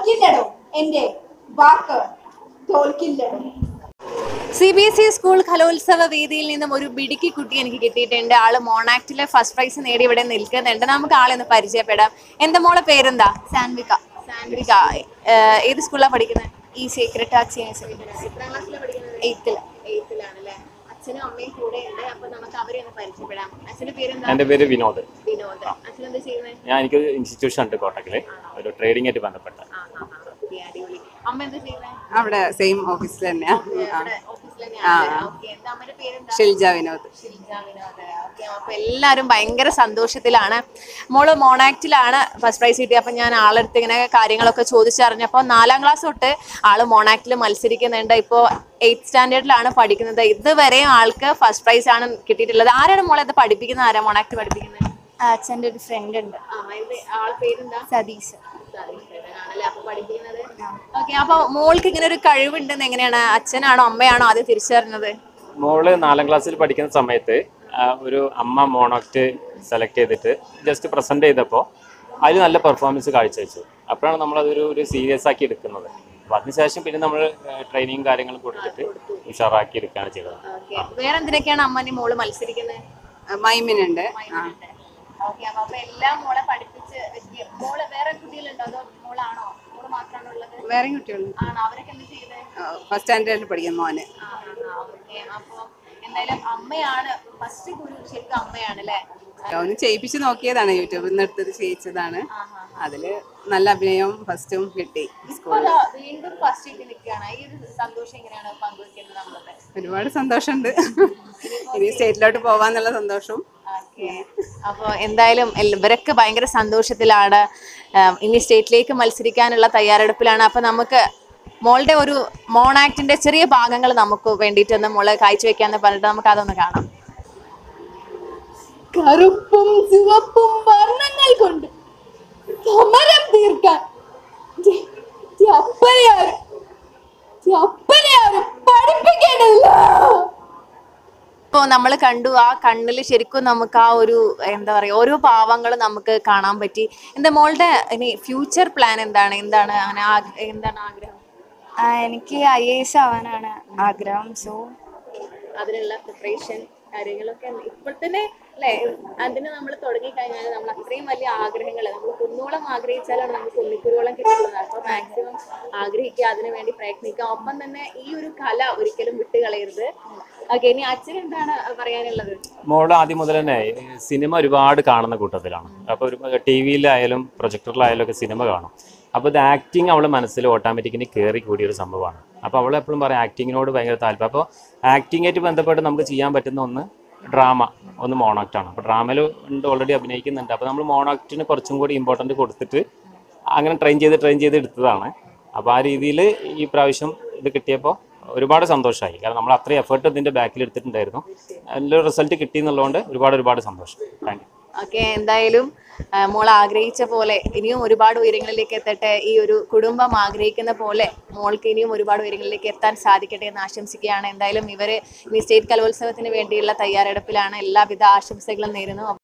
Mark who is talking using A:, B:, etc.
A: തോൽക്കില്ലടോ എന്റെ വാക്ക് തോൽക്കില്ലടോ
B: C B S E school കലോത്സവ വേദിയിൽ നിന്നും ഒരു ബിടുക്കി കുട്ടി എനിക്ക് കിട്ടിയിട്ടുണ്ട് ആള് മോണാക്ടിലെ ഫസ്റ്റ് പ്രൈസ് നേടി ഇവിടെ നിൽക്കുന്നുണ്ട് നമുക്ക് ആളെ ഒന്ന് പരിചയപ്പെടാം എന്താ മോളെ പേരെന്താ
C: സാൻവിക
B: സാൻഡ്രിക ഏഹ് ഏത് സ്കൂളിലാണ് പഠിക്കുന്നത്
C: ഈ സീക്രട്ട് ആർട്സ് യൂണിവേഴ്സിറ്റി
B: എത്രാം ക്ലാസ്സിലാണ് പഠിക്കുന്നത്
C: എയ്ത്തിൽ
B: എയ്ത്തിലാണല്ലേ അച്ഛനും അമ്മയും കൂടെ ഉണ്ട് അപ്പൊ നമുക്ക് അവരെ ഒന്ന് പരിചയപ്പെടാം അച്ഛന്റെ പേരെന്താ
D: എൻ്റെ പേര് വിനോദ്
B: വിനോദ് അച്ഛൻ എന്താ ചെയ്യുന്നത്
D: ഞാൻ എനിക്ക് ഇൻസ്റ്റിറ്റ്യൂഷൻ ഉണ്ട് കോട്ടക്കിൽ ഒരു ട്രേഡിംഗ് ആയിട്ട് ബന്ധപ്പെട്ട
B: ആ ആ ആ ഓക്കെ അടിപൊളി അമ്മ എന്താ ചെയ്യുന്നത്
E: അവിടെ സെയിം ഓഫീസിൽ തന്നെയാ
B: ഇവിടെ ഓഫീസിൽ തന്നെയാണ് ഓക്കെ എന്താ അമ്മയുടെ പേരെന്താ
E: ഷിൽജ വിനോദ്
B: ഷിൽജ വിനോദ്. ഓക്കേ, അപ്പൊ എല്ലാവരും ഭയങ്കര സന്തോഷത്തിലാണ് മോള് മോണാക്റ്റിലാണ് ഫസ്റ്റ് പ്രൈസ് കിട്ടിയത് അപ്പൊ ഞാൻ ആളെടുത്ത് ഇങ്ങനെ കാര്യങ്ങളൊക്കെ ചോദിച്ചറിഞ്ഞപ്പോൾ നാലാം ക്ലാസ് തൊട്ട് ആള് മോണാക്റ്റിൽ മത്സരിക്കുന്നുണ്ട് ഇപ്പോൾ എയ്ത്ത് സ്റ്റാൻഡേർഡിലാണ് പഠിക്കുന്നത് ഇതുവരെയും ആൾക്ക് ഫസ്റ്റ് പ്രൈസ് ആണ് കിട്ടിയിട്ടുള്ളത് ആരാണ് മോളെ ഇത് പഠിപ്പിക്കുന്നത് ആരാ മോണാക്ട് പഠിപ്പിക്കുന്നത്
C: അച്ഛൻ്റെ ഒരു ഫ്രണ്ട് ഉണ്ട്
B: ആ ഇത് ആളെ പേരെന്താ
C: സതീഷ്
B: ആണല്ലേ അപ്പൊ പഠിപ്പിക്കുന്നത് ഓക്കെ അപ്പൊ മോൾക്ക് ഇങ്ങനെ ഒരു കഴിവുണ്ടെന്ന് എങ്ങനെയാണ് അച്ഛനാണോ അമ്മയാണോ ആദ്യം തിരിച്ചറിഞ്ഞത്
D: മോള് നാലാം ക്ലാസ്സിൽ പഠിക്കുന്ന സമയത്ത് ആ, ഒരു അമ്മ മോണോക്റ്റ് സെലക്ട് ചെയ്തിട്ട് ജസ്റ്റ് പ്രസന്റ് ചെയ്തപ്പോൾ അതിൽ നല്ല പെർഫോമൻസ് കാഴ്ചവെച്ചു അപ്പോഴാണ് നമ്മളതൊരു ഒരു സീരിയസ് ആക്കി എടുക്കുന്നത് അപ്പോൾ അതിനുശേഷം പിന്നെ നമ്മൾ ട്രെയിനിങ് കാര്യങ്ങൾ കൊടുത്തിട്ട് ഉഷാറാക്കി എടുക്കുകയാണ് ചെയ്തത്
B: ഓക്കെ വേറെ എന്തിനൊക്കെയാണ് അമ്മ മോള് മത്സരിക്കുന്നത്
E: മൈമിനുണ്ട് ആ
B: ഓക്കെ അപ്പൊ അപ്പൊ എല്ലാം മോളെ പഠിപ്പിച്ച് വെച്ച് മോള് വേറെ കുട്ടികളുണ്ടോ അതോ മോളാണോ മോള് മാത്രമാണോ ഉള്ളത്
E: വേറെ കുട്ടികളുണ്ട്
B: ആണോ അവരൊക്കെ എന്ത് ചെയ്തത്
E: ഫസ്റ്റ് സ്റ്റാൻഡേർഡിൽ പഠിക്കുന്ന മോന്
B: ഓക്കെ അപ്പൊ എന്തായാലും അമ്മയാണ് ഫസ്റ്റ് ഗുരു ശരിക്കും അമ്മയാണ് അല്ലേ
E: അവന് ചെയ്യിപ്പിച്ച് നോക്കിയതാണ് യൂട്യൂബിൽ നിന്ന് എടുത്തത് ചെയ്യിച്ചതാണ് അതില് നല്ല അഭിനയവും ഫസ്റ്റും കിട്ടി
B: ഇപ്പൊ ദാ വീണ്ടും ഫസ്റ്റ് ഇട്ട് നിൽക്കുകയാണ് ഈ ഒരു സന്തോഷം എങ്ങനെയാണ് പങ്കുവെക്കുന്നത് നമ്മളത്
E: ഒരുപാട് സന്തോഷമുണ്ട് ഇനി സ്റ്റേറ്റിലോട്ട് പോവാന്നുള്ള സന്തോഷവും
B: ഓക്കെ അപ്പോൾ എന്തായാലും എല്ല- ഇവരൊക്കെ ഭയങ്കര സന്തോഷത്തിലാണ് ആം, ഇനി സ്റ്റേറ്റിലേക്ക് മത്സരിക്കാനുള്ള തയ്യാറെടുപ്പിലാണ് അപ്പോൾ നമുക്ക് മോളുടെ ഒരു മോണാക്ടിന്റെ ചെറിയ ഭാഗങ്ങൾ നമുക്ക് വേണ്ടിയിട്ടൊന്ന് മോള് കാഴ്ചവെക്കാന്ന് പറഞ്ഞിട്ട് നമുക്ക് അതൊന്ന് കാണാം
A: കറുപ്പും ചുവപ്പും വർണ്ണങ്ങൾ കൊണ്ട് സമരം തീർക്കാൻ ജ- ജപ്പനെയാരും ജപ്പനെയാരും പഠിപ്പിക്കേണ്ടതില്ല
B: ഇപ്പോൾ നമ്മൾ കണ്ടു ആ കണ്ണിൽ ശരിക്കും നമുക്ക് ആ ഒരു എന്താ പറയുക ഓരോ ഭാവങ്ങളും നമുക്ക് കാണാൻ പറ്റി എന്താ മോളുടെ ഇനി ഫ്യൂച്ചർ പ്ലാൻ എന്താണ് എന്താണ് അങ്ങനെ ആഗ്ര- എന്താണ് ആഗ്രഹം
C: എനിക്ക് ഐ എ എസ് ആവാനാണ് ആഗ്രഹം സോ
B: അതിനുള്ള പ്രിപ്പറേഷൻ കാര്യങ്ങളൊക്കെ ഇപ്പോൾ തന്നെ അല്ലേ അതിന് നമ്മൾ തുടങ്ങി കഴിഞ്ഞാൽ നമ്മൾ അത്രയും വലിയ ആഗ്രഹങ്ങൾ നമ്മൾ കുന്നോളം ആഗ്രഹിച്ചാലാണ് നമുക്ക് കുന്നിക്കുരുവോളം കിട്ടുന്നത് അപ്പോൾ മാക്സിമം ആഗ്രഹിക്കുക അതിനു വേണ്ടി പ്രയത്നിക്കുക ഒപ്പം തന്നെ ഈ ഒരു കല ഒരിക്കലും വിട്ടുകളയരുത് ഓക്കെ ഇനി അച്ഛൻ എന്താണ് പറയാനുള്ളത്
D: മോള് ആദ്യം മുതൽ തന്നെ ഈ സിനിമ ഒരുപാട് കാണുന്ന കൂട്ടത്തിലാണ് അപ്പോൾ ഒരു ടി വിയിലായാലും പ്രൊജക്ടറിലായാലും ഒക്കെ സിനിമ കാണും അപ്പോൾ ഇത് ആക്ടിങ് അവളെ മനസ്സിൽ ഓട്ടോമാറ്റിക്കലി കയറി കൂടിയ ഒരു സംഭവമാണ് അപ്പോൾ അവൾ എപ്പോഴും പറയും ആക്ടിങ്ങിനോട് ഭയങ്കര താല്പര്യം അപ്പോൾ ആക്ടിങ്ങായിട്ട് ബന്ധപ്പെട്ട് നമുക്ക് ചെയ്യാൻ പറ്റുന്ന ഒന്ന് ഡ്രാമ ഒന്ന് മോണോക്റ്റാണ് അപ്പോൾ ഡ്രാമയിൽ ഉണ്ട് ഓൾറെഡി അഭിനയിക്കുന്നുണ്ട് അപ്പോൾ നമ്മൾ മോണോക്റ്റിന് കുറച്ചും കൂടി ഇമ്പോർട്ടൻറ്റ് കൊടുത്തിട്ട് അങ്ങനെ ട്രെയിൻ ചെയ്ത് ട്രെയിൻ ചെയ്ത് എടുത്തതാണ് അപ്പോൾ ആ രീതിയിൽ ഈ പ്രാവശ്യം ഇത് കിട്ടിയപ്പോൾ ഒരുപാട് സന്തോഷമായി കാരണം നമ്മൾ അത്രയും എഫേർട്ട് ഇതിൻ്റെ ബാക്കിൽ എടുത്തിട്ടുണ്ടായിരുന്നു നല്ലൊരു റിസൾട്ട് കിട്ടി എന്നുള്ളതുകൊണ്ട് ഒരുപാട് ഒരുപാട് സന്തോഷം താങ്ക് യു
B: ഓക്കെ എന്തായാലും ആ, മോൾ ആഗ്രഹിച്ച പോലെ ഇനിയും ഒരുപാട് ഉയരങ്ങളിലേക്ക് എത്തട്ടെ ഈ ഒരു കുടുംബം ആഗ്രഹിക്കുന്ന പോലെ മോൾക്ക് ഇനിയും ഒരുപാട് ഉയരങ്ങളിലേക്ക് എത്താൻ സാധിക്കട്ടെ എന്ന് ആശംസിക്കുകയാണ് എന്തായാലും ഇവര് ഇനി സ്റ്റേറ്റ് കലോത്സവത്തിന് വേണ്ടിയുള്ള തയ്യാറെടുപ്പിലാണ് എല്ലാവിധ ആശംസകളും നേരുന്നു